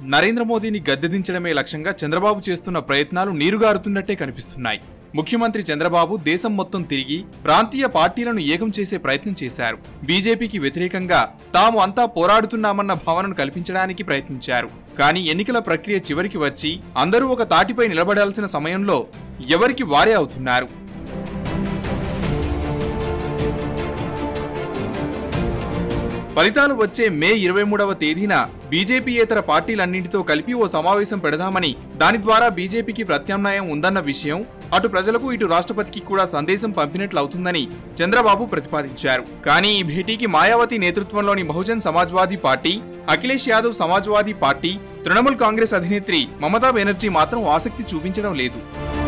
నరేంద్ర మోదీని గద్దెదించడమే లక్ష్యంగా చంద్రబాబు చేస్తున్న ప్రయత్నాలు నీరుగారుతున్నట్టే కనిపిస్తున్నాయి ముఖ్యమంత్రి చంద్రబాబు దేశం మొత్తం తిరిగి ప్రాంతీయ పార్టీలను ఏకం చేసే ప్రయత్నం చేశారు బీజేపీకి వ్యతిరేకంగా తాము అంతా పోరాడుతున్నామన్న భావనను కల్పించడానికి ప్రయత్నించారు కానీ ఎన్నికల ప్రక్రియ చివరికి వచ్చి అందరూ ఒక తాటిపై నిలబడాల్సిన సమయంలో ఎవరికి వారే అవుతున్నారు ఫలితాలు వచ్చే మే ఇరవై మూడవ తేదీన బీజేపీయేతర పార్టీలన్నింటితో కలిపి ఓ సమావేశం పెడదామని దాని ద్వారా బీజేపీకి ప్రత్యామ్నాయం ఉందన్న విషయం అటు ప్రజలకు ఇటు రాష్ట్రపతికి కూడా సందేశం పంపినట్లు అవుతుందని చంద్రబాబు ప్రతిపాదించారు కానీ ఈ భేటీకి మాయావతి నేతృత్వంలోని బహుజన్ సమాజ్వాదీ పార్టీ అఖిలేష్ యాదవ్ సమాజ్వాదీ పార్టీ తృణమూల్ కాంగ్రెస్ అధినేత్రి మమతా బెనర్జీ మాత్రం ఆసక్తి చూపించడం లేదు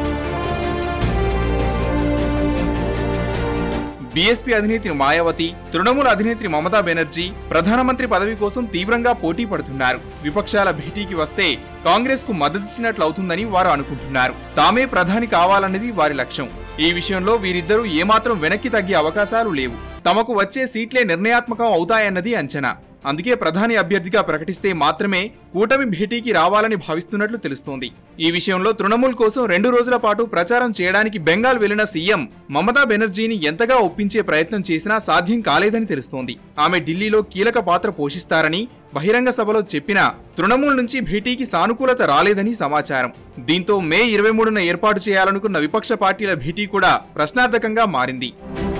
బీఎస్పీ అధినేత్రి మాయావతి తృణమూల్ అధినేత్రి మమతా బెనర్జీ ప్రధానమంత్రి పదవి కోసం తీవ్రంగా పోటీ పడుతున్నారు విపక్షాల భేటీకి వస్తే కాంగ్రెస్ కు మద్దతిచ్చినట్లు అవుతుందని వారు అనుకుంటున్నారు తామే ప్రధాని కావాలన్నది వారి లక్ష్యం ఈ విషయంలో వీరిద్దరూ ఏమాత్రం వెనక్కి తగ్గే అవకాశాలు లేవు తమకు వచ్చే సీట్లే నిర్ణయాత్మకం అవుతాయన్నది అంచనా అందుకే ప్రధాని అభ్యర్థిగా ప్రకటిస్తే మాత్రమే కూటమి భేటీకి రావాలని భావిస్తున్నట్లు తెలుస్తోంది ఈ విషయంలో తృణమూల్ కోసం రెండు రోజుల పాటు ప్రచారం చేయడానికి బెంగాల్ వెళ్లిన సీఎం మమతా బెనర్జీని ఎంతగా ఒప్పించే ప్రయత్నం చేసినా సాధ్యం కాలేదని తెలుస్తోంది ఆమె ఢిల్లీలో కీలక పాత్ర పోషిస్తారని బహిరంగ సభలో చెప్పినా తృణమూల్ నుంచి భేటీకి సానుకూలత రాలేదని సమాచారం దీంతో మే ఇరవై మూడున ఏర్పాటు చేయాలనుకున్న విపక్ష పార్టీల భేటీ కూడా ప్రశ్నార్థకంగా మారింది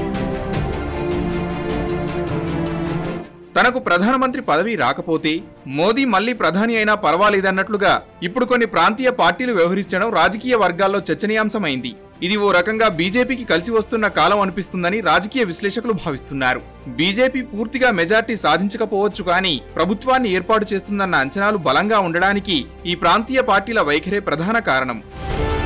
తనకు ప్రధానమంత్రి పదవి రాకపోతే మోదీ మళ్లీ ప్రధాని అయినా పర్వాలేదన్నట్లుగా ఇప్పుడు కొన్ని ప్రాంతీయ పార్టీలు వ్యవహరించడం రాజకీయ వర్గాల్లో చర్చనీయాంశమైంది ఇది ఓ రకంగా బీజేపీకి కలిసి వస్తున్న కాలం అనిపిస్తుందని రాజకీయ విశ్లేషకులు భావిస్తున్నారు బీజేపీ పూర్తిగా మెజార్టీ సాధించకపోవచ్చు కానీ ప్రభుత్వాన్ని ఏర్పాటు చేస్తుందన్న అంచనాలు బలంగా ఉండడానికి ఈ ప్రాంతీయ పార్టీల వైఖరే ప్రధాన కారణం